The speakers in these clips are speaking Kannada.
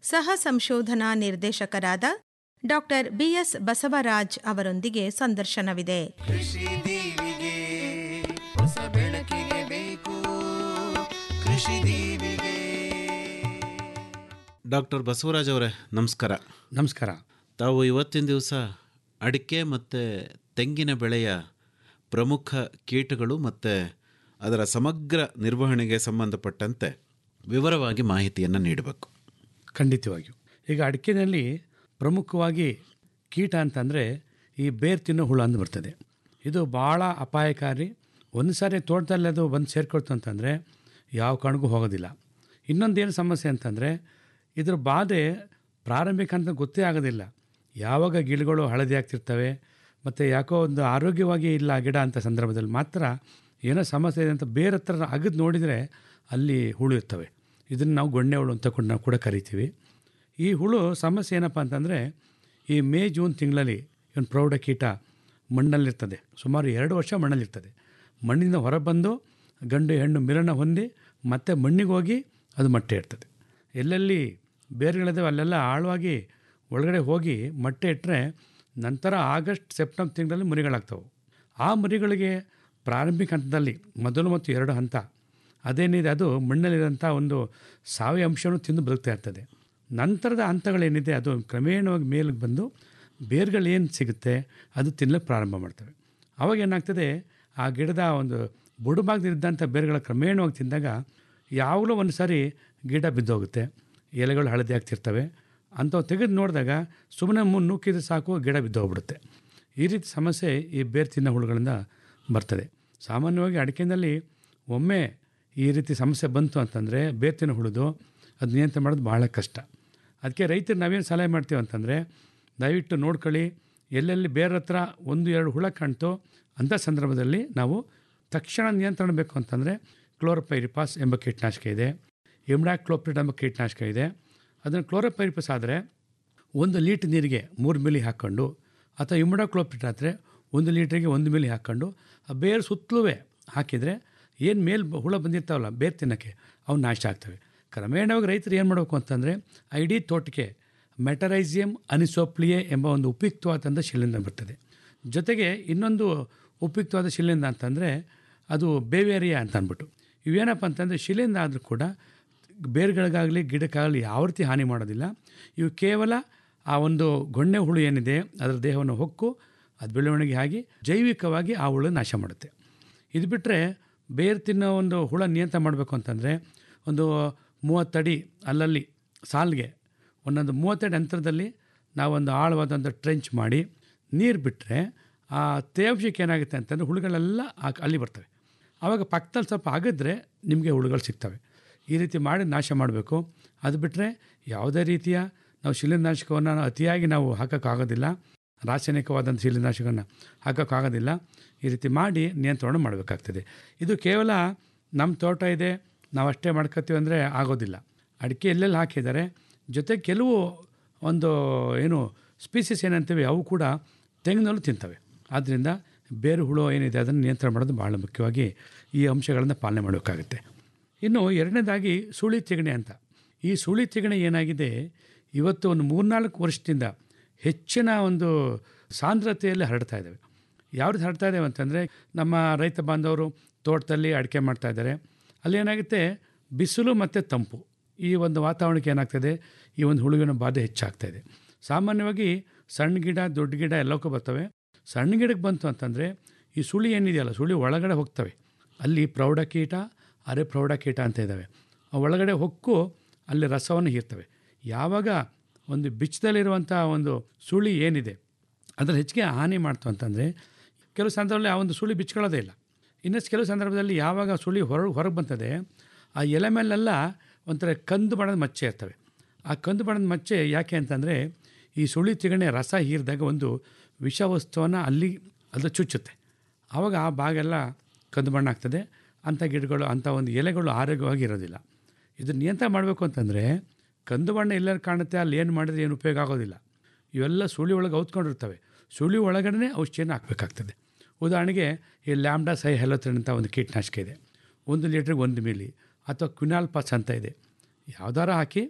ಸಹ ಸಂಶೋಧನಾ ನಿರ್ದೇಶಕರಾದ ಡಾಕ್ಟರ್ ಬಿಎಸ್ ಬಸವರಾಜ್ ಅವರೊಂದಿಗೆ ಸಂದರ್ಶನವಿದೆ ಕೃಷಿ ದೀವಿಗೆ ಹೊಸ ಬೆಳಕಿಗೆ ಬೇಕು ಕೃಷಿ ದೀವಿಗೆ ಡಾಕ್ಟರ್ ಬಸವರಾಜ್ ಅವರೇ ನಮಸ್ಕಾರ ನಮಸ್ಕಾರ ತಾವು ಇವತ್ತಿನ ದಿವಸ ಅಡಿಕೆ ಮತ್ತು ತೆಂಗಿನ ಬೆಳೆಯ ಪ್ರಮುಖ ಕೀಟಗಳು ಮತ್ತು ಅದರ ಸಮಗ್ರ ನಿರ್ವಹಣೆಗೆ ಸಂಬಂಧಪಟ್ಟಂತೆ ವಿವರವಾಗಿ ಮಾಹಿತಿಯನ್ನು ನೀಡಬೇಕು ಖಂಡಿತವಾಗಿಯೂ ಈಗ ಅಡಿಕೆನಲ್ಲಿ ಪ್ರಮುಖವಾಗಿ ಕೀಟ ಅಂತಂದರೆ ಈ ಬೇರು ತಿನ್ನೋ ಹುಳು ಅಂತ ಬರ್ತದೆ ಇದು ಭಾಳ ಅಪಾಯಕಾರಿ ಒಂದು ಸಾರಿ ತೋಟದಲ್ಲಿ ಅದು ಬಂದು ಸೇರ್ಕೊಳ್ತು ಅಂತಂದರೆ ಯಾವ ಕಾರಣಕ್ಕೂ ಹೋಗೋದಿಲ್ಲ ಇನ್ನೊಂದೇನು ಸಮಸ್ಯೆ ಅಂತಂದರೆ ಇದ್ರ ಬಾಧೆ ಪ್ರಾರಂಭಿಕ ಅಂತ ಗೊತ್ತೇ ಆಗೋದಿಲ್ಲ ಯಾವಾಗ ಗಿಡಗಳು ಹಳದಿ ಆಗ್ತಿರ್ತವೆ ಮತ್ತು ಯಾಕೋ ಒಂದು ಆರೋಗ್ಯವಾಗಿ ಇಲ್ಲ ಆ ಗಿಡ ಅಂತ ಸಂದರ್ಭದಲ್ಲಿ ಮಾತ್ರ ಏನೋ ಸಮಸ್ಯೆ ಇದೆ ಅಂತ ಬೇರೆ ಹತ್ರ ಅಗದು ನೋಡಿದರೆ ಅಲ್ಲಿ ಹುಳು ಇರ್ತವೆ ಇದನ್ನು ನಾವು ಗೊಣ್ಣೆ ಹುಳು ಅಂತ ಕೂಡ ನಾವು ಕೂಡ ಕರಿತೀವಿ ಈ ಹುಳು ಸಮಸ್ಯೆ ಏನಪ್ಪ ಅಂತಂದರೆ ಈ ಮೇ ಜೂನ್ ತಿಂಗಳಲ್ಲಿ ಇವನು ಪ್ರೌಢ ಕೀಟ ಮಣ್ಣಲ್ಲಿರ್ತದೆ ಸುಮಾರು ಎರಡು ವರ್ಷ ಮಣ್ಣಲ್ಲಿರ್ತದೆ ಮಣ್ಣಿಂದ ಹೊರಬಂದು ಗಂಡು ಹೆಣ್ಣು ಮಿಲನ ಹೊಂದಿ ಮತ್ತೆ ಮಣ್ಣಿಗೆ ಹೋಗಿ ಅದು ಮೊಟ್ಟೆ ಇಡ್ತದೆ ಎಲ್ಲೆಲ್ಲಿ ಬೇರುಗಳಿದಾವೆ ಅಲ್ಲೆಲ್ಲ ಆಳವಾಗಿ ಒಳಗಡೆ ಹೋಗಿ ಮೊಟ್ಟೆ ಇಟ್ಟರೆ ನಂತರ ಆಗಸ್ಟ್ ಸೆಪ್ಟೆಂಬರ್ ತಿಂಗಳಲ್ಲಿ ಮರಿಗಳಾಗ್ತವೆ ಆ ಮರಿಗಳಿಗೆ ಪ್ರಾರಂಭಿಕ ಹಂತದಲ್ಲಿ ಮೊದಲು ಮತ್ತು ಎರಡು ಹಂತ ಅದೇನಿದೆ ಅದು ಮಣ್ಣಲ್ಲಿರೋಂಥ ಒಂದು ಸಾವಯವ ಅಂಶವನ್ನು ತಿಂದು ಬದುಕ್ತಾ ಇರ್ತದೆ ನಂತರದ ಹಂತಗಳೇನಿದೆ ಅದು ಕ್ರಮೇಣವಾಗಿ ಮೇಲಕ್ಕೆ ಬಂದು ಬೇರುಗಳು ಏನು ಸಿಗುತ್ತೆ ಅದು ತಿನ್ನಲಿಕ್ಕೆ ಪ್ರಾರಂಭ ಮಾಡ್ತವೆ ಅವಾಗ ಏನಾಗ್ತದೆ ಆ ಗಿಡದ ಒಂದು ಬುಡುಭಾಗದಿದ್ದಂಥ ಬೇರುಗಳ ಕ್ರಮೇಣವಾಗಿ ತಿಂದಾಗ ಯಾವಾಗಲೂ ಒಂದು ಸಾರಿ ಗಿಡ ಬಿದ್ದೋಗುತ್ತೆ ಎಲೆಗಳು ಹಳದಿ ಆಗ್ತಿರ್ತವೆ ಅಂಥವು ತೆಗೆದು ನೋಡಿದಾಗ ಸುಮ್ಮನೆ ಮುನ್ ನುಗ್ಗಿದ್ರೆ ಸಾಕು ಗಿಡ ಬಿದ್ದೋಗ್ಬಿಡುತ್ತೆ ಈ ರೀತಿ ಸಮಸ್ಯೆ ಈ ಬೇರು ತಿನ್ನೋ ಹುಳುಗಳಿಂದ ಬರ್ತದೆ ಸಾಮಾನ್ಯವಾಗಿ ಅಡಿಕೆನಲ್ಲಿ ಒಮ್ಮೆ ಈ ರೀತಿ ಸಮಸ್ಯೆ ಬಂತು ಅಂತಂದರೆ ಬೇರು ತಿನ್ನೋ ಹುಳುದು ಅದು ನಿಯಂತ್ರಣ ಮಾಡೋದು ಭಾಳ ಕಷ್ಟ ಅದಕ್ಕೆ ರೈತರು ನಾವೇನು ಸಲಹೆ ಮಾಡ್ತೀವಿ ಅಂತಂದರೆ ದಯವಿಟ್ಟು ನೋಡ್ಕೊಳ್ಳಿ ಎಲ್ಲೆಲ್ಲಿ ಬೇರೆ ಹತ್ರ ಒಂದು ಎರಡು ಹುಳ ಕಾಣ್ತೋ ಅಂಥ ಸಂದರ್ಭದಲ್ಲಿ ನಾವು ತಕ್ಷಣ ನಿಯಂತ್ರಣ ಬೇಕು ಅಂತಂದರೆ ಕ್ಲೋರೋಪೈರಿಪಾಸ್ ಎಂಬ ಕೀಟನಾಶಕ ಇದೆ ಇಮ್ಡಾಕ್ಲೋಪ್ರಿಡ್ ಎಂಬ ಕೀಟನಾಶಕ ಇದೆ ಅದನ್ನು ಕ್ಲೋರೋಪೈರಿಪಾಸ್ ಆದರೆ ಒಂದು ಲೀಟ್ರ್ ನೀರಿಗೆ ಮೂರು ಮಿಲಿ ಹಾಕ್ಕೊಂಡು ಅಥವಾ ಇಮ್ಡಾಕ್ಲೋಪ್ರಿಡ್ ಆದರೆ ಒಂದು ಲೀಟ್ರಿಗೆ ಒಂದು ಮಿಲಿ ಹಾಕ್ಕೊಂಡು ಆ ಬೇರು ಸುತ್ತಲೂ ಹಾಕಿದರೆ ಏನು ಮೇಲೆ ಹುಳ ಬಂದಿರ್ತಾವಲ್ಲ ಬೇರು ತಿನ್ನೋಕ್ಕೆ ಅವು ನಾಶ ಆಗ್ತವೆ ಕ್ರಮೇಣವಾಗಿ ರೈತರು ಏನು ಮಾಡಬೇಕು ಅಂತಂದರೆ ಆ ಇಡೀ ತೋಟಕ್ಕೆ ಮೆಟರೈಸಿಯಂ ಅನಿಸೋಪ್ಲಿಯೆ ಎಂಬ ಒಂದು ಉಪಯುಕ್ತವಾದಂಥ ಶಿಲಿಂದ ಬರ್ತದೆ ಜೊತೆಗೆ ಇನ್ನೊಂದು ಉಪಯುಕ್ತವಾದ ಶಿಲಿಂದ ಅಂತಂದರೆ ಅದು ಬೇವೇರಿಯಾ ಅಂತ ಅಂದ್ಬಿಟ್ಟು ಇವೇನಪ್ಪ ಅಂತಂದರೆ ಶಿಲಿಂದ ಆದರೂ ಕೂಡ ಬೇರುಗಳಿಗಾಗಲಿ ಗಿಡಕ್ಕಾಗಲಿ ಯಾವ ರೀತಿ ಹಾನಿ ಮಾಡೋದಿಲ್ಲ ಇವು ಕೇವಲ ಆ ಒಂದು ಗೊಣ್ಣೆ ಹುಳು ಏನಿದೆ ಅದರ ದೇಹವನ್ನು ಹೊಕ್ಕು ಅದು ಬೆಳವಣಿಗೆ ಆಗಿ ಜೈವಿಕವಾಗಿ ಆ ಹುಳು ನಾಶ ಮಾಡುತ್ತೆ ಇದು ಬಿಟ್ಟರೆ ಬೇರು ತಿನ್ನೋ ಒಂದು ಹುಳ ನಿಯಂತ್ರಣ ಮಾಡಬೇಕು ಅಂತಂದರೆ ಒಂದು ಮೂವತ್ತಡಿ ಅಲ್ಲಲ್ಲಿ ಸಾಲಿಗೆ ಒಂದೊಂದು ಮೂವತ್ತೆರಡು ಅಂತರದಲ್ಲಿ ನಾವೊಂದು ಆಳವಾದಂಥ ಟ್ರೆಂಚ್ ಮಾಡಿ ನೀರು ಬಿಟ್ಟರೆ ಆ ತೇವಾಂಶಕ್ಕೆ ಏನಾಗುತ್ತೆ ಅಂತಂದರೆ ಹುಳುಗಳೆಲ್ಲ ಆ- ಅಲ್ಲಿ ಬರ್ತವೆ ಆವಾಗ ಪಕ್ಕದಲ್ಲಿ ಸ್ವಲ್ಪ ಆಗಿದ್ರೆ ನಿಮಗೆ ಹುಳುಗಳು ಸಿಗ್ತವೆ ಈ ರೀತಿ ಮಾಡಿ ನಾಶ ಮಾಡಬೇಕು ಅದು ಬಿಟ್ಟರೆ ಯಾವುದೇ ರೀತಿಯ ನಾವು ಶಿಲೀನಾಶಕವನ್ನು ಅತಿಯಾಗಿ ನಾವು ಹಾಕೋಕ್ಕಾಗೋದಿಲ್ಲ ರಾಸಾಯನಿಕವಾದಂಥ ಶಿಲೀನಾಶಕವನ್ನು ಹಾಕೋಕ್ಕಾಗೋದಿಲ್ಲ ಈ ರೀತಿ ಮಾಡಿ ನಿಯಂತ್ರಣ ಮಾಡಬೇಕಾಗ್ತದೆ ಇದು ಕೇವಲ ನಮ್ಮ ತೋಟ ಇದೆ ನಾವು ಅಷ್ಟೇ ಮಾಡ್ಕೋತೀವಿ ಅಂದರೆ ಆಗೋದಿಲ್ಲ ಅಡಿಕೆ ಎಲ್ಲೆಲ್ಲಿ ಹಾಕಿದ್ದಾರೆ ಜೊತೆ ಕೆಲವು ಒಂದು ಏನು ಸ್ಪೀಸೀಸ್ ಏನಂತೀವಿ ಅವು ಕೂಡ ತೆಂಗಿನಲ್ಲೂ ತಿಂತವೆ ಆದ್ದರಿಂದ ಬೇರು ಹುಳು ಏನಿದೆ ಅದನ್ನು ನಿಯಂತ್ರಣ ಮಾಡೋದು ಭಾಳ ಮುಖ್ಯವಾಗಿ ಈ ಅಂಶಗಳನ್ನು ಪಾಲನೆ ಮಾಡಬೇಕಾಗುತ್ತೆ ಇನ್ನು ಎರಡನೇದಾಗಿ ಸುಳಿ ತಿಗಣೆ ಅಂತ ಈ ಸುಳಿ ತಿಗಣೆ ಏನಾಗಿದೆ ಇವತ್ತು ಒಂದು ಮೂರ್ನಾಲ್ಕು ವರ್ಷದಿಂದ ಹೆಚ್ಚಿನ ಒಂದು ಸಾಂದ್ರತೆಯಲ್ಲಿ ಹರಡ್ತಾ ಇದ್ದಾವೆ ಯಾವ ರೀತಿ ಹರಡ್ತಾ ಇದ್ದಾವೆ ಅಂತಂದರೆ ನಮ್ಮ ರೈತ ಬಾಂಧವರು ತೋಟದಲ್ಲಿ ಅಡಿಕೆ ಮಾಡ್ತಾ ಇದ್ದಾರೆ ಅಲ್ಲಿ ಏನಾಗುತ್ತೆ ಬಿಸಿಲು ಮತ್ತು ತಂಪು ಈ ಒಂದು ವಾತಾವರಣಕ್ಕೆ ಏನಾಗ್ತದೆ ಈ ಒಂದು ಹುಳುವಿನ ಬಾಧೆ ಹೆಚ್ಚಾಗ್ತಾ ಇದೆ ಸಾಮಾನ್ಯವಾಗಿ ಸಣ್ಣ ಗಿಡ ದೊಡ್ಡ ಗಿಡ ಎಲ್ಲಕ್ಕೂ ಬರ್ತವೆ ಸಣ್ಣ ಗಿಡಕ್ಕೆ ಬಂತು ಅಂತಂದರೆ ಈ ಸುಳಿ ಏನಿದೆಯಲ್ಲ ಸುಳಿ ಒಳಗಡೆ ಹೋಗ್ತವೆ ಅಲ್ಲಿ ಪ್ರೌಢಕೀಟ ಅರೆ ಪ್ರೌಢಕೀಟ ಅಂತ ಇದ್ದಾವೆ ಆ ಒಳಗಡೆ ಹೊಕ್ಕು ಅಲ್ಲಿ ರಸವನ್ನು ಹೀರ್ತವೆ ಯಾವಾಗ ಒಂದು ಬಿಚ್ಚದಲ್ಲಿರುವಂಥ ಒಂದು ಸುಳಿ ಏನಿದೆ ಅದ್ರಲ್ಲಿ ಹೆಚ್ಚಿಗೆ ಹಾನಿ ಮಾಡ್ತು ಅಂತಂದರೆ ಕೆಲವು ಸಂದರ್ಭದಲ್ಲಿ ಆ ಒಂದು ಸುಳಿ ಬಿಚ್ಕೊಳ್ಳೋದೇ ಇಲ್ಲ ಇನ್ನಷ್ಟು ಕೆಲವು ಸಂದರ್ಭದಲ್ಲಿ ಯಾವಾಗ ಸುಳಿ ಹೊರಗೆ ಹೊರಗೆ ಬರ್ತದೆ ಆ ಎಲೆ ಮೇಲೆಲ್ಲ ಒಂಥರ ಕಂದು ಬಣ್ಣದ ಮಚ್ಚೆ ಇರ್ತವೆ ಆ ಕಂದು ಬಣ್ಣದ ಮಚ್ಚೆ ಯಾಕೆ ಅಂತಂದರೆ ಈ ಸುಳಿ ತಿಗಣೆ ರಸ ಹೀರಿದಾಗ ಒಂದು ವಿಷವಸ್ತುವನ್ನು ಅಲ್ಲಿ ಅದು ಚುಚ್ಚುತ್ತೆ ಆವಾಗ ಆ ಭಾಗೆಲ್ಲ ಕಂದು ಬಣ್ಣ ಆಗ್ತದೆ ಅಂಥ ಗಿಡಗಳು ಅಂಥ ಒಂದು ಎಲೆಗಳು ಆರೋಗ್ಯವಾಗಿ ಇರೋದಿಲ್ಲ ಇದನ್ನು ನಿಯಂತ್ರಣ ಮಾಡಬೇಕು ಅಂತಂದರೆ ಕಂದು ಬಣ್ಣ ಎಲ್ಲರೂ ಕಾಣುತ್ತೆ ಅಲ್ಲಿ ಏನು ಮಾಡಿದ್ರೆ ಏನು ಉಪಯೋಗ ಆಗೋದಿಲ್ಲ ಇವೆಲ್ಲ ಸುಳಿ ಒಳಗೆ ಔತ್ಕೊಂಡಿರ್ತವೆ ಸುಳಿ ಒಳಗಡೆ ಔಷಧಿಯನ್ನು ಹಾಕಬೇಕಾಗ್ತದೆ ಉದಾಹರಣೆಗೆ ಈ ಲ್ಯಾಂಬ್ಡಾ ಸೈ ಹೆಲೋತ್ರಿನ್ ಅಂತ ಒಂದು ಕೀಟನಾಶಕ ಇದೆ ಒಂದು ಲೀಟ್ರಿಗೆ ಒಂದು ಮಿಲಿ ಅಥವಾ ಕ್ವಿನಾಲ್ ಪಾಸ್ ಅಂತ ಇದೆ ಯಾವ್ದಾರ ಹಾಕಿ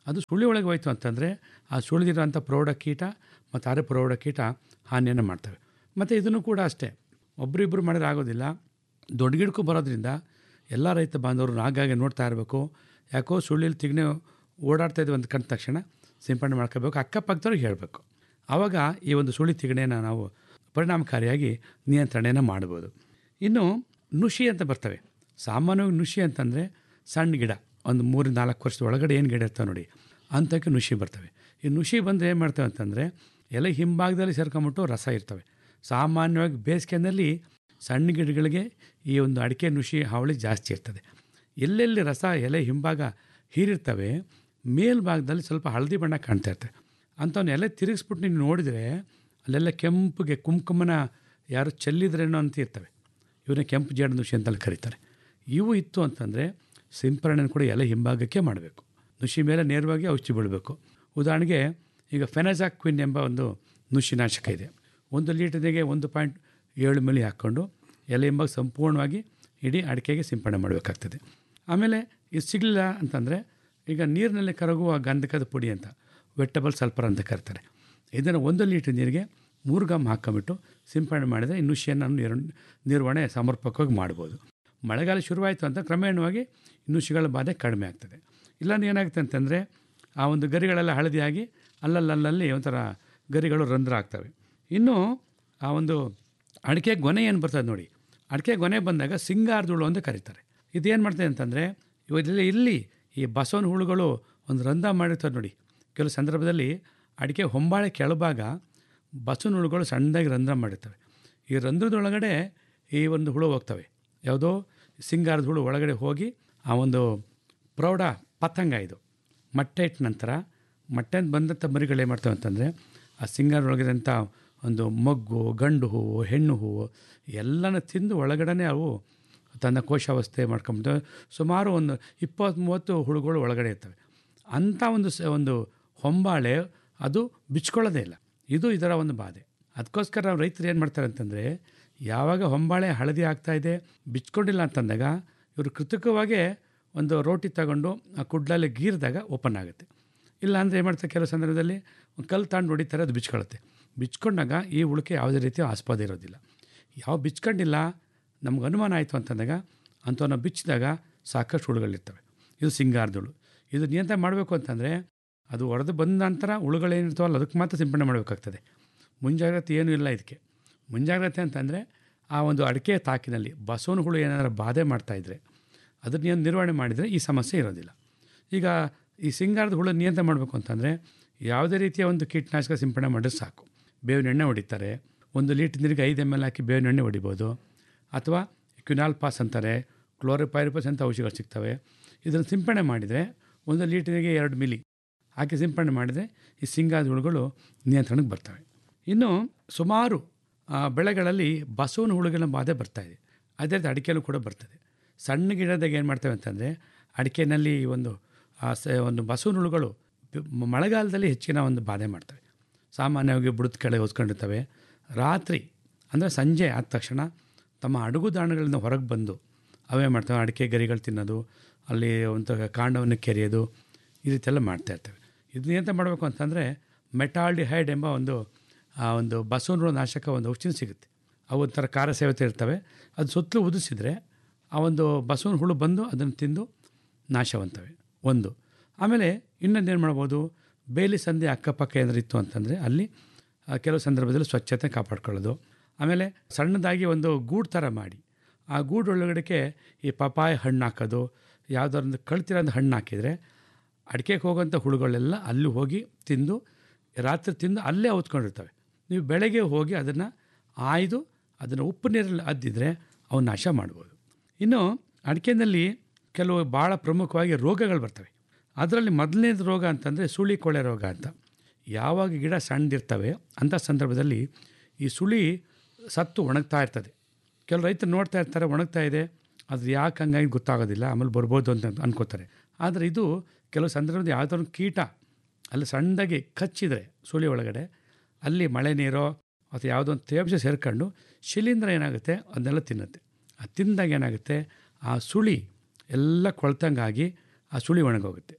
ಅದು ಸುಳಿ ಒಳಗೆ ಹೋಯ್ತು ಅಂತಂದರೆ ಆ ಸುಳಿದಿರೋಂಥ ಪ್ರೌಢ ಕೀಟ ಮತ್ತು ಅರೆ ಪ್ರೌಢ ಕೀಟ ಹಾನಿಯನ್ನು ಮಾಡ್ತವೆ ಮತ್ತು ಇದನ್ನು ಕೂಡ ಅಷ್ಟೇ ಒಬ್ಬರಿಬ್ಬರು ಮಾಡಿದ್ರೆ ಆಗೋದಿಲ್ಲ ದೊಡ್ಡ ಗಿಡಕ್ಕೂ ಬರೋದ್ರಿಂದ ಎಲ್ಲ ರೈತ ಬಾಂಧವರು ಆಗಾಗ್ಗೆ ನೋಡ್ತಾ ಇರಬೇಕು ಯಾಕೋ ಸುಳ್ಳಿಲಿ ತಿಗಣೆ ಓಡಾಡ್ತಾ ಇದ್ವಿ ಅಂತ ಕಂಡ ತಕ್ಷಣ ಸಿಂಪಡಣೆ ಮಾಡ್ಕೋಬೇಕು ಅಕ್ಕಪಕ್ಕದವ್ರಿಗೆ ಹೇಳಬೇಕು ಆವಾಗ ಈ ಒಂದು ಸುಳಿ ತಿಗಣೆನ ನಾವು ಪರಿಣಾಮಕಾರಿಯಾಗಿ ನಿಯಂತ್ರಣೆಯನ್ನು ಮಾಡ್ಬೋದು ಇನ್ನು ನುಷಿ ಅಂತ ಬರ್ತವೆ ಸಾಮಾನ್ಯವಾಗಿ ನುಷಿ ಅಂತಂದರೆ ಸಣ್ಣ ಗಿಡ ಒಂದು ಮೂರು ನಾಲ್ಕು ವರ್ಷದ ಒಳಗಡೆ ಏನು ಗಿಡ ಇರ್ತವೆ ನೋಡಿ ಅಂಥಕ್ಕೆ ನುಷಿ ಬರ್ತವೆ ಈ ನುಷಿ ಬಂದರೆ ಏನು ಮಾಡ್ತವೆ ಅಂತಂದರೆ ಎಲೆ ಹಿಂಭಾಗದಲ್ಲಿ ಸೇರ್ಕೊಂಬಿಟ್ಟು ರಸ ಇರ್ತವೆ ಸಾಮಾನ್ಯವಾಗಿ ಬೇಸಿಗೆನಲ್ಲಿ ಸಣ್ಣ ಗಿಡಗಳಿಗೆ ಈ ಒಂದು ಅಡಿಕೆ ನುಷಿ ಹಾವಳಿ ಜಾಸ್ತಿ ಇರ್ತದೆ ಎಲ್ಲೆಲ್ಲಿ ರಸ ಎಲೆ ಹಿಂಭಾಗ ಹೀರಿರ್ತವೆ ಮೇಲ್ಭಾಗದಲ್ಲಿ ಸ್ವಲ್ಪ ಹಳದಿ ಬಣ್ಣ ಕಾಣ್ತಾ ಇರ್ತವೆ ಅಂಥವ್ನ ಎಲೆ ತಿರುಗಿಸ್ಬಿಟ್ಟು ನೀವು ನೋಡಿದರೆ ಅಲ್ಲೆಲ್ಲ ಕೆಂಪುಗೆ ಕುಂಕುಮನ ಯಾರು ಚೆಲ್ಲಿದ್ರೇನೋ ಅಂತ ಇರ್ತವೆ ಇವನ್ನ ಕೆಂಪು ಜೇಡ ನುಷಿ ಅಂತಲ್ಲಿ ಕರೀತಾರೆ ಇವು ಇತ್ತು ಅಂತಂದರೆ ಸಿಂಪರಣೆ ಕೂಡ ಎಲೆ ಹಿಂಭಾಗಕ್ಕೆ ಮಾಡಬೇಕು ನುಷಿ ಮೇಲೆ ನೇರವಾಗಿ ಔಷಧಿ ಬೀಳಬೇಕು ಉದಾಹರಣೆಗೆ ಈಗ ಫೆನಜಾಕ್ವಿನ್ ಎಂಬ ಒಂದು ನುಷಿನಾಶಕ ಇದೆ ಒಂದು ಲೀಟರ್ಗೆ ಒಂದು ಪಾಯಿಂಟ್ ಏಳು ಮಿಲಿ ಹಾಕ್ಕೊಂಡು ಎಲೆ ಹಿಂಭಾಗ ಸಂಪೂರ್ಣವಾಗಿ ಇಡೀ ಅಡಿಕೆಗೆ ಸಿಂಪಡಣೆ ಮಾಡಬೇಕಾಗ್ತದೆ ಆಮೇಲೆ ಇದು ಸಿಗಲಿಲ್ಲ ಅಂತಂದರೆ ಈಗ ನೀರಿನಲ್ಲಿ ಕರಗುವ ಗಂಧಕದ ಪುಡಿ ಅಂತ ವೆಟ್ಟಬಲ್ ಸಲ್ಫರ್ ಅಂತ ಕರೀತಾರೆ ಇದನ್ನು ಒಂದು ಲೀಟ್ರ್ ನೀರಿಗೆ ಮೂರು ಗಮ್ ಹಾಕೊಂಬಿಟ್ಟು ಸಿಂಪಡಣೆ ಮಾಡಿದರೆ ಈ ನುಷಿಯನ್ನು ನಿರ್ ನಿರ್ವಹಣೆ ಸಮರ್ಪಕವಾಗಿ ಮಾಡ್ಬೋದು ಮಳೆಗಾಲ ಶುರುವಾಯಿತು ಅಂತ ಕ್ರಮೇಣವಾಗಿ ಈ ನುಷಿಗಳ ಬಾಧೆ ಕಡಿಮೆ ಆಗ್ತದೆ ಇಲ್ಲಾಂದ್ರೆ ಏನಾಗುತ್ತೆ ಅಂತಂದರೆ ಆ ಒಂದು ಗರಿಗಳೆಲ್ಲ ಹಳದಿಯಾಗಿ ಅಲ್ಲಲ್ಲಲ್ಲಿ ಒಂಥರ ಗರಿಗಳು ರಂಧ್ರ ಆಗ್ತವೆ ಇನ್ನು ಆ ಒಂದು ಅಡಿಕೆ ಗೊನೆ ಏನು ಬರ್ತದೆ ನೋಡಿ ಅಡಿಕೆ ಗೊನೆ ಬಂದಾಗ ಸಿಂಗಾರದುಳು ಅಂತ ಕರೀತಾರೆ ಇದೇನು ಮಾಡ್ತದೆ ಅಂತಂದರೆ ಇವತ್ತು ಇಲ್ಲಿ ಈ ಬಸವನ ಹುಳುಗಳು ಒಂದು ರಂಧ್ರ ಮಾಡಿರ್ತಾರೆ ನೋಡಿ ಕೆಲವು ಸಂದರ್ಭದಲ್ಲಿ ಅಡಿಕೆ ಹೊಂಬಾಳೆ ಕೆಳಭಾಗ ಬಸವನ ಹುಳುಗಳು ಸಣ್ಣದಾಗಿ ರಂಧ್ರ ಮಾಡಿರ್ತವೆ ಈ ರಂಧ್ರದೊಳಗಡೆ ಈ ಒಂದು ಹುಳು ಹೋಗ್ತವೆ ಯಾವುದೋ ಸಿಂಗಾರದ ಹುಳು ಒಳಗಡೆ ಹೋಗಿ ಆ ಒಂದು ಪ್ರೌಢ ಪತಂಗ ಇದು ಮೊಟ್ಟೆ ಇಟ್ಟ ನಂತರ ಮೊಟ್ಟೆ ಬಂದಂಥ ಮರಿಗಳು ಏನು ಮಾಡ್ತವೆ ಅಂತಂದರೆ ಆ ಸಿಂಗಾರದೊಳಗಿದಂಥ ಒಂದು ಮೊಗ್ಗು ಗಂಡು ಹೂವು ಹೆಣ್ಣು ಹೂವು ಎಲ್ಲನ ತಿಂದು ಒಳಗಡೆ ಅವು ತನ್ನ ಕೋಶಾವಸ್ಥೆ ಮಾಡ್ಕೊಂಬಿಟ್ಟು ಸುಮಾರು ಒಂದು ಇಪ್ಪತ್ತು ಮೂವತ್ತು ಹುಳುಗಳು ಒಳಗಡೆ ಇರ್ತವೆ ಅಂಥ ಒಂದು ಸ ಒಂದು ಹೊಂಬಾಳೆ ಅದು ಬಿಚ್ಕೊಳ್ಳೋದೇ ಇಲ್ಲ ಇದು ಇದರ ಒಂದು ಬಾಧೆ ಅದಕ್ಕೋಸ್ಕರ ನಾವು ರೈತರು ಏನು ಮಾಡ್ತಾರೆ ಅಂತಂದರೆ ಯಾವಾಗ ಹೊಂಬಾಳೆ ಹಳದಿ ಆಗ್ತಾ ಇದೆ ಬಿಚ್ಕೊಂಡಿಲ್ಲ ಅಂತಂದಾಗ ಇವರು ಕೃತಕವಾಗೇ ಒಂದು ರೋಟಿ ತಗೊಂಡು ಆ ಕುಡ್ಲಲ್ಲಿ ಗೀರಿದಾಗ ಓಪನ್ ಆಗುತ್ತೆ ಇಲ್ಲ ಅಂದರೆ ಏನು ಮಾಡ್ತಾರೆ ಕೆಲವು ಸಂದರ್ಭದಲ್ಲಿ ಒಂದು ಕಲ್ಲು ತಾಂಡು ಹೊಡಿತಾರೆ ಅದು ಬಿಚ್ಕೊಳ್ಳುತ್ತೆ ಬಿಚ್ಕೊಂಡಾಗ ಈ ಉಳಿಕೆ ಯಾವುದೇ ರೀತಿಯ ಆಸ್ಪದ ಇರೋದಿಲ್ಲ ಯಾವ ಬಿಚ್ಕೊಂಡಿಲ್ಲ ನಮ್ಗೆ ಅನುಮಾನ ಆಯಿತು ಅಂತಂದಾಗ ಅಂಥವನ್ನ ಬಿಚ್ಚಿದಾಗ ಸಾಕಷ್ಟು ಹುಳುಗಳಿರ್ತವೆ ಇದು ಸಿಂಗಾರದಳು ಇದು ನಿಯಂತ್ರಣ ಮಾಡಬೇಕು ಅಂತಂದರೆ ಅದು ಹೊಡೆದು ಬಂದ ನಂತರ ಹುಳುಗಳೇನಿರ್ತಾವಲ್ಲ ಅದಕ್ಕೆ ಮಾತ್ರ ಸಿಂಪಡಣೆ ಮಾಡಬೇಕಾಗ್ತದೆ ಮುಂಜಾಗ್ರತೆ ಏನೂ ಇಲ್ಲ ಇದಕ್ಕೆ ಮುಂಜಾಗ್ರತೆ ಅಂತಂದರೆ ಆ ಒಂದು ಅಡಿಕೆ ತಾಕಿನಲ್ಲಿ ಬಸವನ ಹುಳು ಏನಾದರೂ ಬಾಧೆ ಮಾಡ್ತಾಯಿದ್ರೆ ಅದನ್ನ ಏನು ನಿರ್ವಹಣೆ ಮಾಡಿದರೆ ಈ ಸಮಸ್ಯೆ ಇರೋದಿಲ್ಲ ಈಗ ಈ ಸಿಂಗಾರದ ಹುಳು ನಿಯಂತ್ರಣ ಮಾಡಬೇಕು ಅಂತಂದರೆ ಯಾವುದೇ ರೀತಿಯ ಒಂದು ಕೀಟನಾಶಕ ಸಿಂಪಡಣೆ ಮಾಡಿದ್ರೆ ಸಾಕು ಬೇವಿನ ಎಣ್ಣೆ ಹೊಡಿತಾರೆ ಒಂದು ಲೀಟ್ರ್ ನೀರಿಗೆ ಐದು ಎಮ್ ಎಲ್ ಹಾಕಿ ಬೇವಿನ ಎಣ್ಣೆ ಹೊಡಿಬೋದು ಅಥವಾ ಕ್ಯುನಾಲ್ ಪಾಸ್ ಅಂತಾರೆ ಕ್ಲೋರಿಪೈರಿಪಸ್ ಅಂತ ಔಷಧಿಗಳು ಸಿಗ್ತವೆ ಇದನ್ನು ಸಿಂಪಡಣೆ ಮಾಡಿದರೆ ಒಂದು ಲೀಟ್ರಿಗೆ ಎರಡು ಮಿಲಿ ಹಾಕಿ ಸಿಂಪಡಣೆ ಮಾಡಿದರೆ ಈ ಸಿಂಗಾದ ಹುಳುಗಳು ನಿಯಂತ್ರಣಕ್ಕೆ ಬರ್ತವೆ ಇನ್ನು ಸುಮಾರು ಆ, ಬೆಳೆಗಳಲ್ಲಿ ಬಸವನ ಹುಳುಗಳ ಬಾಧೆ ಬರ್ತಾಯಿದೆ ಅದೇ ರೀತಿ ಅಡಿಕೆಯಲ್ಲೂ ಕೂಡ ಬರ್ತದೆ ಸಣ್ಣ ಗಿಡದಾಗ ಏನು ಮಾಡ್ತೇವೆ ಅಂತಂದರೆ ಅಡಿಕೆನಲ್ಲಿ ಈ ಒಂದು ಆ ಸ ಒಂದು ಬಸವನ ಹುಳುಗಳು ಬಿ- ಮಳೆಗಾಲದಲ್ಲಿ ಹೆಚ್ಚಿನ ಒಂದು ಬಾಧೆ ಮಾಡ್ತವೆ ಸಾಮಾನ್ಯವಾಗಿ ಬುಡದ ಕೆಳಗೆ ಹೊತ್ಕೊಂಡಿರ್ತವೆ ರಾತ್ರಿ ಅಂದರೆ ಸಂಜೆ ಆದ ತಕ್ಷಣ ತಮ್ಮ ಅಡುಗುದಾಣಗಳಿಂದ ಹೊರಗೆ ಬಂದು ಅವೇ ಮಾಡ್ತವೆ ಅಡಿಕೆ ಗರಿಗಳು ತಿನ್ನೋದು ಅಲ್ಲಿ ಒಂಥರ ಕಾಂಡವನ್ನು ಕೆರೆಯೋದು ಈ ರೀತಿಯೆಲ್ಲ ಮಾಡ್ತಾ ಇರ್ತವೆ ಇದನ್ನ ಎಂತ ಮಾಡಬೇಕು ಅಂತಂದರೆ ಮೆಟಾಲ್ಡಿಹೈಡ್ ಎಂಬ ಒಂದು ಆ ಒಂದು ಬಸವನ ನಾಶಕ ಒಂದು ಔಷಧಿ ಸಿಗುತ್ತೆ ಅವು ಒಂಥರ ಖಾರ ಸೇವತೆ ಇರ್ತವೆ ಅದು ಸುತ್ತಲೂ ಉದಿಸಿದರೆ ಆ ಒಂದು ಬಸವನ ಹುಳು ಬಂದು ಅದನ್ನು ತಿಂದು ನಾಶವಂತವೆ ಒಂದು ಆಮೇಲೆ ಇನ್ನೊಂದು ಏನು ಮಾಡ್ಬೋದು ಬೇಲಿ ಸಂಧಿ ಅಕ್ಕಪಕ್ಕ ಏನಾದ್ರು ಇತ್ತು ಅಂತಂದರೆ ಅಲ್ಲಿ ಆ, ಕೆಲವು ಸಂದರ್ಭದಲ್ಲಿ ಸ್ವಚ್ಛತೆ ಕಾಪಾಡ್ಕೊಳ್ಳೋದು ಆಮೇಲೆ ಸಣ್ಣದಾಗಿ ಒಂದು ಗೂಡು ಥರ ಮಾಡಿ ಆ ಗೂಡು ಒಳಗಡೆಗೆ ಈ ಪಪಾಯ ಹಣ್ಣು ಹಾಕೋದು ಯಾವುದಾರೊಂದು ಕಳ್ತಿರೋಂದು ಹಣ್ಣು ಹಾಕಿದರೆ ಅಡಿಕೆಗೆ ಹೋಗೋಂಥ ಹುಳುಗಳೆಲ್ಲ ಅಲ್ಲಿ ಹೋಗಿ ತಿಂದು ರಾತ್ರಿ ತಿಂದು ಅಲ್ಲೇ ಹೊತ್ಕೊಂಡಿರ್ತವೆ ನೀವು ಬೆಳಗ್ಗೆ ಹೋಗಿ ಅದನ್ನು ಆಯ್ದು ಅದನ್ನು ಉಪ್ಪು ನೀರಲ್ಲಿ ಅದ್ದಿದ್ರೆ ಅವು ನಾಶ ಮಾಡ್ಬೋದು ಇನ್ನು ಅಡಿಕೆನಲ್ಲಿ ಕೆಲವು ಭಾಳ ಪ್ರಮುಖವಾಗಿ ರೋಗಗಳು ಬರ್ತವೆ ಅದರಲ್ಲಿ ಮೊದಲನೇದು ರೋಗ ಅಂತಂದರೆ ಸುಳಿ ಕೊಳೆ ರೋಗ ಅಂತ ಯಾವಾಗ ಗಿಡ ಸಣ್ಣದಿರ್ತವೆ ಅಂಥ ಸಂದರ್ಭದಲ್ಲಿ ಈ ಸುಳಿ ಸತ್ತು ಒಣಗ್ತಾ ಇರ್ತದೆ ಕೆಲವು ರೈತರು ನೋಡ್ತಾ ಇರ್ತಾರೆ ಒಣಗ್ತಾ ಇದೆ ಅದು ಯಾಕೆ ಹಂಗಾಗಿ ಗೊತ್ತಾಗೋದಿಲ್ಲ ಆಮೇಲೆ ಬರ್ಬೋದು ಅಂತ ಅನ್ಕೋತಾರೆ ಆದರೆ ಇದು ಕೆಲವು ಸಂದರ್ಭದಲ್ಲಿ ಯಾವುದೋ ಒಂದು ಕೀಟ ಅಲ್ಲಿ ಸಣ್ಣದಾಗಿ ಕಚ್ಚಿದರೆ ಸುಳಿ ಒಳಗಡೆ ಅಲ್ಲಿ ಮಳೆ ನೀರೋ ಅಥವಾ ಯಾವುದೋ ಒಂದು ತೇವಾಂಶ ಸೇರ್ಕೊಂಡು ಶಿಲೀಂಧ್ರ ಏನಾಗುತ್ತೆ ಅದನ್ನೆಲ್ಲ ತಿನ್ನುತ್ತೆ ಆ ತಿಂದಾಗ ಏನಾಗುತ್ತೆ ಆ ಸುಳಿ ಎಲ್ಲ ಕೊಳ್ತಂಗಾಗಿ ಆ ಸುಳಿ ಒಣಗೋಗುತ್ತೆ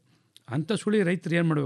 ಅಂಥ ಸುಳಿ ರೈತರು ಏನು ಮಾಡಬೇಕು